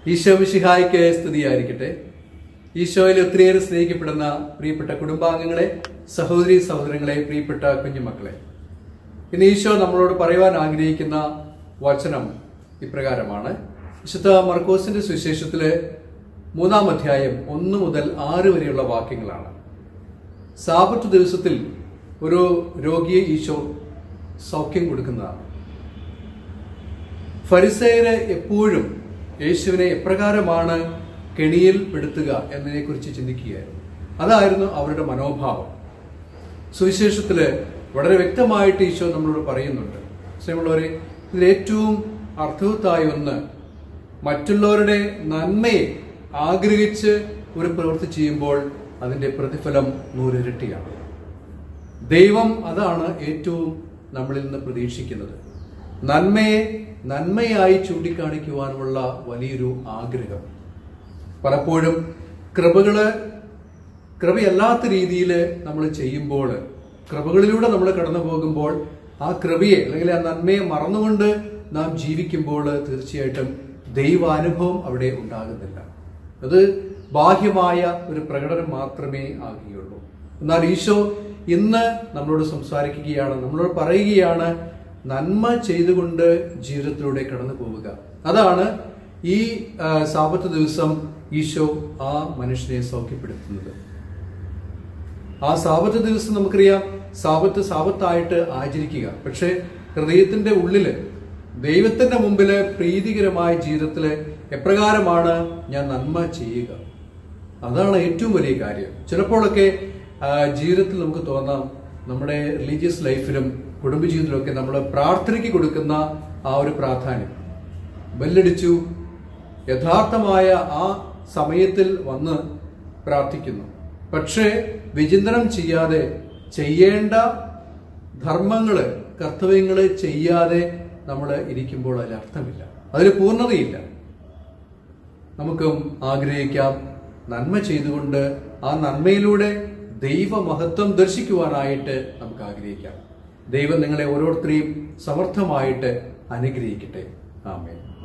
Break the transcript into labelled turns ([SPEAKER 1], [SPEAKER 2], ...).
[SPEAKER 1] ഈശോ മിശിഹായ്ക്ക് സ്തുതിയായിരിക്കട്ടെ ഈശോയിൽ ഒത്തിരിയേറെ സ്നേഹിക്കപ്പെടുന്ന പ്രിയപ്പെട്ട കുടുംബാംഗങ്ങളെ സഹോദരി സഹോദരങ്ങളെ പ്രിയപ്പെട്ട കുഞ്ഞുമക്കളെ ഇന്ന് ഈശോ നമ്മളോട് പറയുവാൻ ആഗ്രഹിക്കുന്ന വചനം ഇപ്രകാരമാണ് വിശുദ്ധ മർക്കോസിന്റെ സുവിശേഷത്തിലെ മൂന്നാം അധ്യായം ഒന്ന് മുതൽ ആറ് വരെയുള്ള വാക്യങ്ങളാണ് സാപത്ത് ദിവസത്തിൽ ഒരു രോഗിയെ ഈശോ സൗഖ്യം കൊടുക്കുന്നതാണ് ഫരിസേയര് എപ്പോഴും യേശുവിനെ എപ്രകാരമാണ് കെണിയിൽ പെടുത്തുക എന്നതിനെക്കുറിച്ച് ചിന്തിക്കുകയായിരുന്നു അതായിരുന്നു അവരുടെ മനോഭാവം സുവിശേഷത്തില് വളരെ വ്യക്തമായിട്ട് ഈശോ നമ്മളോട് പറയുന്നുണ്ട് സ്നേഹമുള്ളവരെ ഇതിൽ ഏറ്റവും അർത്ഥവത്തായ ഒന്ന് മറ്റുള്ളവരുടെ നന്മയെ ആഗ്രഹിച്ച് ഒരു പ്രവൃത്തി ചെയ്യുമ്പോൾ അതിന്റെ പ്രതിഫലം നൂറിരട്ടിയാണ് ദൈവം അതാണ് ഏറ്റവും നമ്മളിൽ നിന്ന് പ്രതീക്ഷിക്കുന്നത് നന്മയെ നന്മയായി ചൂണ്ടിക്കാണിക്കുവാനുള്ള വലിയൊരു ആഗ്രഹം പലപ്പോഴും കൃപകള് കൃപയല്ലാത്ത രീതിയിൽ നമ്മൾ ചെയ്യുമ്പോൾ കൃപകളിലൂടെ നമ്മൾ കടന്നു പോകുമ്പോൾ ആ കൃപയെ അല്ലെങ്കിൽ ആ നന്മയെ മറന്നുകൊണ്ട് നാം ജീവിക്കുമ്പോൾ തീർച്ചയായിട്ടും ദൈവാനുഭവം അവിടെ ഉണ്ടാകുന്നില്ല അത് ബാഹ്യമായ ഒരു പ്രകടനം മാത്രമേ ആകുകയുള്ളൂ എന്നാൽ ഈശോ ഇന്ന് നമ്മളോട് സംസാരിക്കുകയാണ് നമ്മളോട് പറയുകയാണ് നന്മ ചെയ്തുകൊണ്ട് ജീവിതത്തിലൂടെ കടന്നു പോവുക അതാണ് ഈ ആ, സാപത്ത് ദിവസം ഈശോ ആ മനുഷ്യനെ സൗഖ്യപ്പെടുത്തുന്നത് ആ സാപത്ത് ദിവസം നമുക്കറിയാം സാപത്ത് സാപത്തായിട്ട് ആചരിക്കുക പക്ഷെ ഹൃദയത്തിന്റെ ഉള്ളില് ദൈവത്തിന്റെ മുമ്പില് പ്രീതികരമായ ജീവിതത്തില് എപ്രകാരമാണ് ഞാൻ നന്മ ചെയ്യുക അതാണ് ഏറ്റവും വലിയ കാര്യം ചിലപ്പോഴൊക്കെ ആ, ജീവിതത്തിൽ നമുക്ക് തോന്നാം നമ്മുടെ റിലീജിയസ് ലൈഫിലും കുടുംബജീവിതത്തിലൊക്കെ നമ്മൾ പ്രാർത്ഥനയ്ക്ക് കൊടുക്കുന്ന ആ ഒരു പ്രാധാന്യം ബെല്ലടിച്ചു യഥാർത്ഥമായ ആ സമയത്തിൽ വന്ന് പ്രാർത്ഥിക്കുന്നു പക്ഷേ വിചിന്തനം ചെയ്യാതെ ചെയ്യേണ്ട ധർമ്മങ്ങള് കർത്തവ്യങ്ങള് ചെയ്യാതെ നമ്മൾ ഇരിക്കുമ്പോൾ അതിൽ അർത്ഥമില്ല അതിൽ പൂർണ്ണതയില്ല നമുക്കും ആഗ്രഹിക്കാം നന്മ ചെയ്തുകൊണ്ട് ആ നന്മയിലൂടെ ദൈവമഹത്വം ദർശിക്കുവാനായിട്ട് നമുക്ക് ആഗ്രഹിക്കാം ദൈവം നിങ്ങളെ ഓരോരുത്തരെയും സമർത്ഥമായിട്ട് അനുഗ്രഹിക്കട്ടെ ആമേൻ